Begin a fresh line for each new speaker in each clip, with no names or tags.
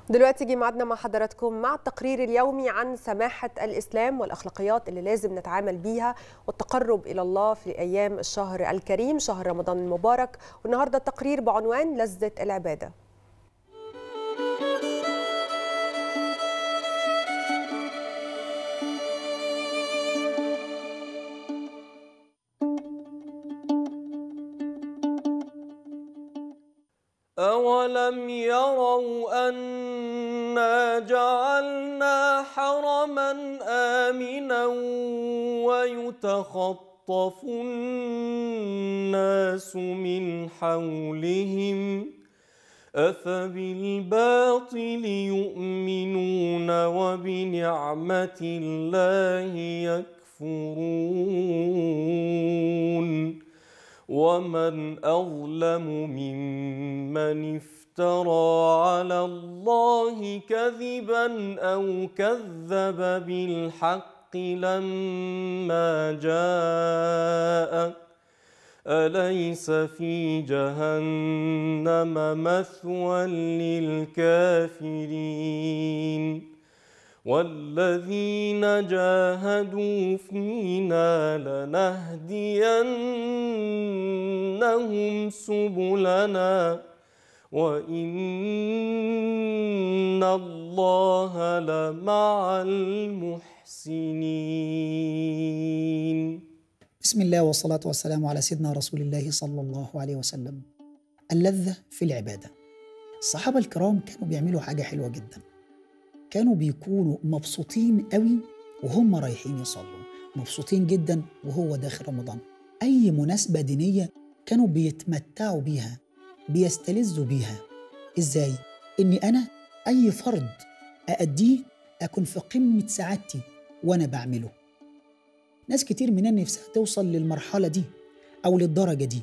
دلوقتي جه ميعادنا مع حضراتكم مع التقرير اليومي عن سماحة الإسلام والأخلاقيات اللي لازم نتعامل بيها والتقرب إلى الله في أيام الشهر الكريم شهر رمضان المبارك والنهاردة التقرير بعنوان لذة العبادة
أولم يروا أنا جعلنا حرما آمنا ويتخطف الناس من حولهم أفبالباطل يؤمنون وبنعمة الله يكفرون ومن أظلم ممن افترى على الله كذبا أو كذب بالحق لما جاء أليس في جهنم مثوى للكافرين والذين جاهدوا فينا لنهدينهم سبلنا وإن الله لمع المحسنين
بسم الله والصلاة والسلام على سيدنا رسول الله صلى الله عليه وسلم اللذة في العبادة الصحابة الكرام كانوا بيعملوا حاجة حلوة جدا كانوا بيكونوا مبسوطين قوي وهم رايحين يصلوا مبسوطين جدا وهو داخل رمضان أي مناسبة دينية كانوا بيتمتعوا بيها بيستلذوا بيها إزاي؟ إني أنا أي فرض أأديه أكون في قمة سعادتي وأنا بعمله ناس كتير مننا نفسها توصل للمرحلة دي أو للدرجة دي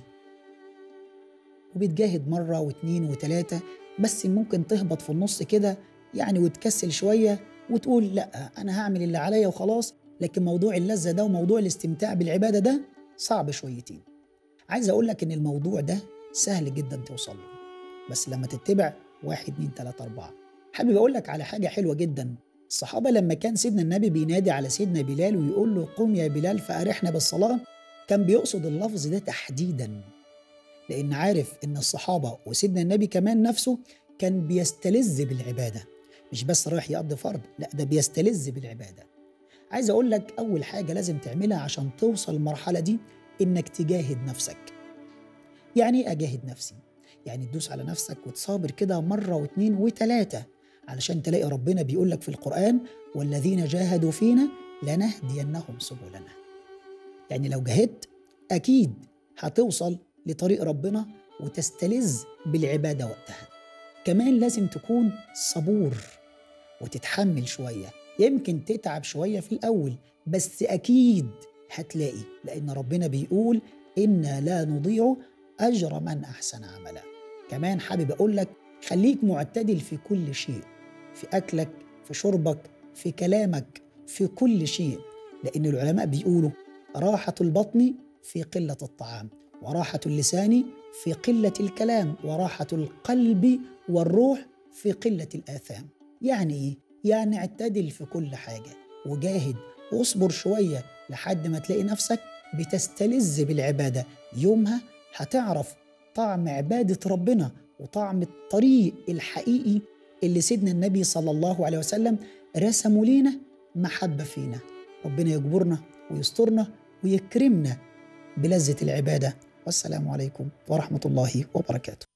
وبتجاهد مرة واتنين وتلاتة بس ممكن تهبط في النص كده يعني وتكسل شوية وتقول لا أنا هعمل اللي عليا وخلاص لكن موضوع اللذة ده وموضوع الاستمتاع بالعبادة ده صعب شويتين عايز أقول لك إن الموضوع ده سهل جدا توصل له بس لما تتبع واحد اتنين تلاتة أربعة حابب أقول لك على حاجة حلوة جدا الصحابة لما كان سيدنا النبي بينادي على سيدنا بلال ويقول له قم يا بلال فأرحنا بالصلاة كان بيقصد اللفظ ده تحديدا لأن عارف إن الصحابة وسيدنا النبي كمان نفسه كان بيستلذ بالعبادة مش بس رايح يقضي فرض لا ده بيستلذ بالعبادة عايز أقول لك أول حاجة لازم تعملها عشان توصل المرحلة دي إنك تجاهد نفسك يعني إيه أجاهد نفسي؟ يعني تدوس على نفسك وتصابر كده مرة واتنين وتلاتة علشان تلاقي ربنا بيقول لك في القرآن والذين جاهدوا فينا لنهدينهم سبلنا يعني لو جاهدت أكيد هتوصل لطريق ربنا وتستلذ بالعبادة وقتها كمان لازم تكون صبور وتتحمل شوية يمكن تتعب شوية في الأول بس أكيد هتلاقي لأن ربنا بيقول إنا لا نضيع أجر من أحسن عملا كمان حابب أقول لك خليك معتدل في كل شيء في أكلك في شربك في كلامك في كل شيء لأن العلماء بيقولوا راحة البطن في قلة الطعام وراحة اللسان في قلة الكلام وراحة القلب والروح في قلة الآثام يعني إيه؟ يعني اعتدل في كل حاجة وجاهد واصبر شوية لحد ما تلاقي نفسك بتستلذ بالعبادة يومها هتعرف طعم عبادة ربنا وطعم الطريق الحقيقي اللي سيدنا النبي صلى الله عليه وسلم رسموا لينا محبة فينا ربنا يجبرنا ويسترنا ويكرمنا بلذة العبادة والسلام عليكم ورحمة الله وبركاته